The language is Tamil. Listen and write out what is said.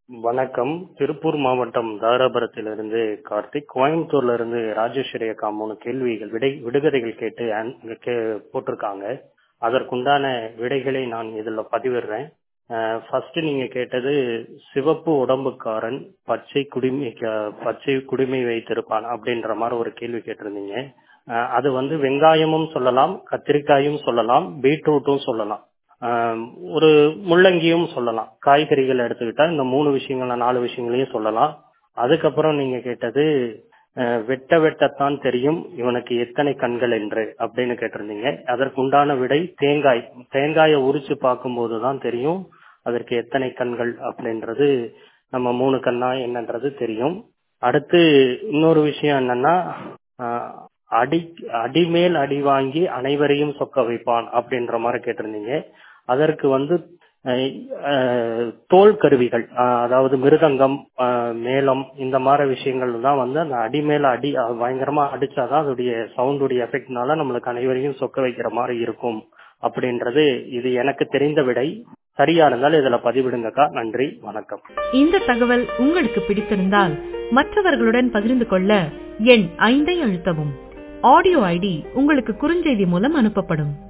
வணக்கம் திருப்பூர் மாவட்டம் தாராபுரத்திலிருந்து கார்த்திக் கோயம்புத்தூர்ல இருந்து ராஜேஸ்வரி அக்கா மூணு கேள்விகள் விடை விடுகதைகள் கேட்டு an- கே- போட்டிருக்காங்க அதற்குண்டான விடைகளை நான் இதுல பதிவிடுறேன் ஃபர்ஸ்ட் நீங்க கேட்டது சிவப்பு உடம்புக்காரன் பச்சை குடிமை க- பச்சை குடிமை வைத்திருப்பான் அப்படின்ற மாதிரி ஒரு கேள்வி கேட்டிருந்தீங்க அஹ் அது வந்து வெங்காயமும் சொல்லலாம் கத்திரிக்காயும் சொல்லலாம் பீட்ரூட்டும் சொல்லலாம் ஆஹ் ஒரு முள்ளங்கியும் சொல்லலாம் காய்கறிகள் எடுத்துக்கிட்டா இந்த மூணு விஷயங்கள நாலு விஷயங்களையும் சொல்லலாம் அதுக்கப்புறம் நீங்க கேட்டது ஆஹ் வெட்ட வெட்டத்தான் தெரியும் இவனுக்கு எத்தனை கண்கள் என்று அப்படின்னு கேட்டிருந்தீங்க அதற்கு உண்டான விடை தேங்காய் தேங்காயை உரிச்சு பார்க்கும்போது தான் தெரியும் அதற்கு எத்தனை கண்கள் அப்படின்றது நம்ம மூணு கண்ணா என்னன்றது தெரியும் அடுத்து இன்னொரு விஷயம் என்னன்னா ஆஹ் அடி அடிமேல் அடி வாங்கி அனைவரையும் சொக்க வைப்பான் அப்படின்ற மாதிரி கேட்டிருந்தீங்க அதற்கு வந்து அஹ், அஹ், தோல் கருவிகள் அஹ், அதாவது மிருதங்கம் அஹ், மேளம் இந்த மாதிரி விஷயங்கள் தான் வந்து அந்த அடி மேல அடி அஹ், பயங்கரமா அடிச்சாதான் அதோடைய சவுண்டுடைய எஃபெக்ட்னால நம்மளுக்கு அனைவரையும் சொக்க வைக்கிற மாதிரி இருக்கும் அப்படின்றது இது எனக்கு தெரிந்த விடை சரியா இருந்தாலும் இதுல பதிவிடுங்கக்கா நன்றி வணக்கம் இந்த தகவல் உங்களுக்கு பிடித்திருந்தால் மற்றவர்களுடன் பகிர்ந்து கொள்ள எண் ஐந்தை அழுத்தவும் ஆடியோ ஐடி உங்களுக்கு குறுஞ்செய்தி மூலம் அனுப்பப்படும்